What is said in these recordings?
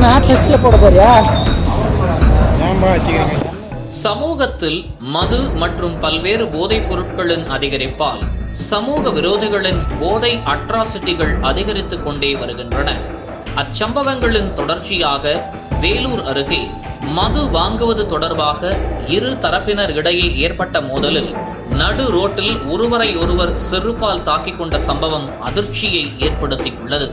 என்ன டெஸ்ட்ல போட போறியா ஏன்பா வச்சுக்கிறீங்க சமூகத்தில் மது மற்றும் பல்வேறு போதைப் பொருட்களின் அதிகரிப்பால் சமூக விரோதிகளின் போதை அட்ராசிட்டிகள் அதிகரித்துக் கொண்டே வருகின்றன அச்சம்பவங்களின் தொடர்ச்சியாக வேலூர் அருகே மது வாங்குவது தொடர்பாக இரு தரப்பினர் இடையே ஏற்பட்ட மோதலில் நடு ரோட்டில் ஒருவரை ஒருவர் செருப்பால் தாக்கிக் கொண்ட சம்பவம் அதிர்ச்சியை ஏற்படுத்தியுள்ளது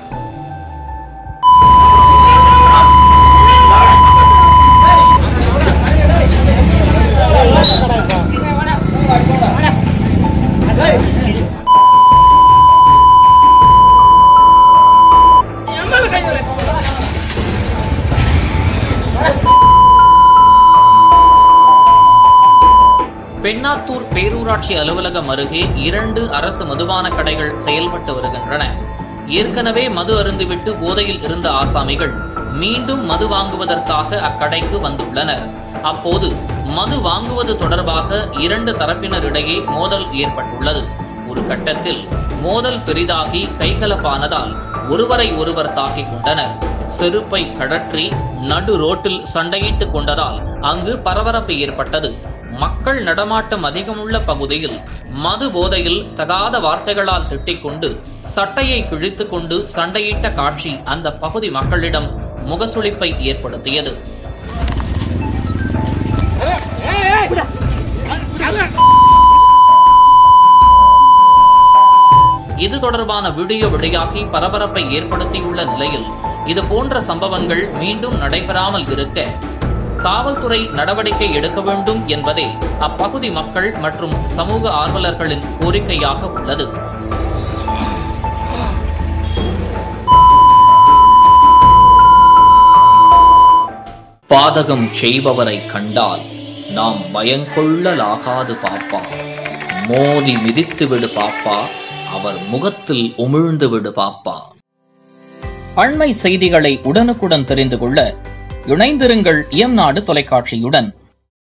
பெண்ணாத்தூர் பேரூராட்சி அலுவலகம் அருகே இரண்டு அரசு மதுபான கடைகள் செயல்பட்டு வருகின்றன ஏற்கனவே மது அருந்துவிட்டு போதையில் இருந்த ஆசாமிகள் மீண்டும் மது வாங்குவதற்காக அக்கடைக்கு வந்துள்ளனர் அப்போது மது வாங்குவது தொடர்பாக இரண்டு தரப்பினரிடையே மோதல் ஏற்பட்டுள்ளது ஒரு கட்டத்தில் மோதல் பெரிதாகி கைகலப்பானதால் ஒருவரை ஒருவர் தாக்கிக் கொண்டனர் செருப்பை கழற்றி நடு ரோட்டில் சண்டையிட்டுக் கொண்டதால் அங்கு பரபரப்பு ஏற்பட்டது மக்கள் நடமாட்டம் அதிகமுள்ள பகுதியில் மது போதையில் தகாத வார்த்தைகளால் திட்டிக்கொண்டு சட்டையை கிழித்துக் கொண்டு சண்டையிட்ட காட்சி அந்த பகுதி மக்களிடம் முகசுளிப்பை ஏற்படுத்தியது இது தொடர்பான வீடியோ வெளியாகி பரபரப்பை ஏற்படுத்தியுள்ள நிலையில் இது போன்ற சம்பவங்கள் மீண்டும் நடைபெறாமல் இருக்க காவல்துறை நடவடிக்கை எடுக்க வேண்டும் என்பதே அப்பகுதி மக்கள் மற்றும் சமூக ஆர்வலர்களின் கோரிக்கையாக உள்ளது பாதகம் செய்பவரை கண்டால் நாம் பயங்கொள்ளலாகாது பாப்பா மோதி மிதித்து விடு பாப்பா அவர் முகத்தில் உமிழ்ந்து விடு பாப்பா அண்மை செய்திகளை உடனுக்குடன் தெரிந்து கொள்ள இணைந்திருங்கள் எம் நாடு தொலைக்காட்சியுடன்